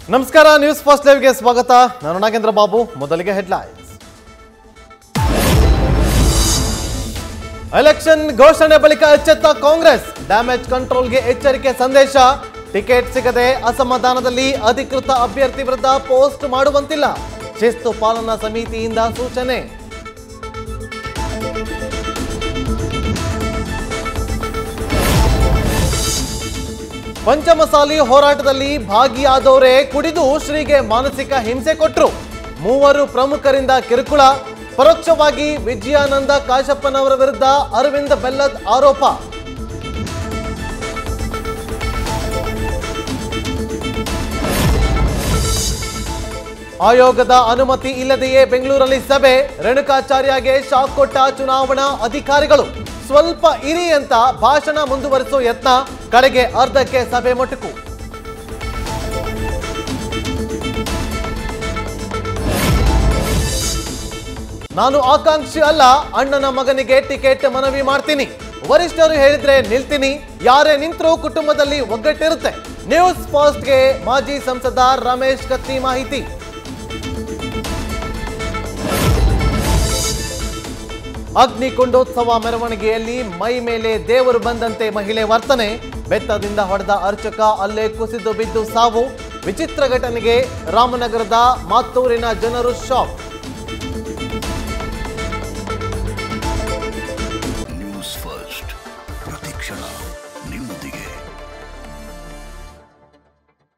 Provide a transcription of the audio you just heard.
ನಮಸ್ಕಾರ news first ಲೈವ್ಗೆ ಸ್ವಾಗತ ನಾನು ನಾಗೇಂದ್ರ ಬಾಬು ಮೊದಲಿಗೆ ಹೆಡ್ಲೈನ್ಸ್ ಎಲೆಕ್ಷನ್ ಘೋಷಣೆ ಬಳಿಕ ಎಚ್ಚೆತ್ತ ಕಾಂಗ್ರೆಸ್ ಡ್ಯಾಮೇಜ್ ಕಂಟ್ರೋಲ್ಗೆ ಎಚ್ಚರಿಕೆ ಸಂದೇಶ ಟಿಕೆಟ್ ಸಿಗದೆ ಅಸಮಾಧಾನದಲ್ಲಿ ಅಧಿಕೃತ ಅಭ್ಯರ್ಥಿ ವಿರುದ್ಧ ಪೋಸ್ಟ್ ಮಾಡುವಂತಿಲ್ಲ ಶಿಸ್ತು ಪಾಲನಾ ಸಮಿತಿಯಿಂದ ಸೂಚನೆ ಪಂಚಮಸಾಲಿ ಹೋರಾಟದಲ್ಲಿ ಭಾಗಿಯಾದವರೇ ಕುಡಿದು ಶ್ರೀಗೆ ಮಾನಸಿಕ ಹಿಂಸೆ ಕೊಟ್ಟರು ಮೂವರು ಪ್ರಮುಖರಿಂದ ಕಿರುಕುಳ ಪರೋಕ್ಷವಾಗಿ ವಿಜಯಾನಂದ ಕಾಶಪ್ಪನವರ ವಿರುದ್ಧ ಅರವಿಂದ್ ಬೆಲ್ಲದ್ ಆರೋಪ ಆಯೋಗದ ಅನುಮತಿ ಇಲ್ಲದೆಯೇ ಬೆಂಗಳೂರಲ್ಲಿ ಸಭೆ ರೇಣುಕಾಚಾರ್ಯಗೆ ಶಾಕ್ ಕೊಟ್ಟ ಚುನಾವಣಾ ಅಧಿಕಾರಿಗಳು ಸ್ವಲ್ಪ ಇರಿ ಅಂತ ಭಾಷಣ ಮುಂದುವರಿಸುವ ಯತ್ನ ಕಡೆಗೆ ಅರ್ಧಕ್ಕೆ ಸಭೆ ಮೊಟಕು ನಾನು ಆಕಾಂಕ್ಷಿ ಅಲ್ಲ ಅಣ್ಣನ ಮಗನಿಗೆ ಟಿಕೆಟ್ ಮನವಿ ಮಾಡ್ತೀನಿ ವರಿಷ್ಠರು ಹೇಳಿದ್ರೆ ನಿಲ್ತೀನಿ ಯಾರೇ ನಿಂತರೂ ಕುಟುಂಬದಲ್ಲಿ ಒಗ್ಗಟ್ಟಿರುತ್ತೆ ನ್ಯೂಸ್ ಫಾಸ್ಟ್ಗೆ ಮಾಜಿ ಸಂಸದ ರಮೇಶ್ ಕತ್ತಿ ಮಾಹಿತಿ ಅಗ್ನಿಕುಂಡೋತ್ಸವ ಮೆರವಣಿಗೆಯಲ್ಲಿ ಮೈ ಮೇಲೆ ದೇವರು ಬಂದಂತೆ ಮಹಿಳೆ ವರ್ತನೆ ಬೆತ್ತದಿಂದ ಹೊಡೆದ ಅರ್ಚಕ ಅಲ್ಲೇ ಕುಸಿದು ಬಿದ್ದು ಸಾವು ವಿಚಿತ್ರ ಘಟನೆಗೆ ರಾಮನಗರದ ಮಾತ್ತೂರಿನ ಜನರು ಶಾಕ್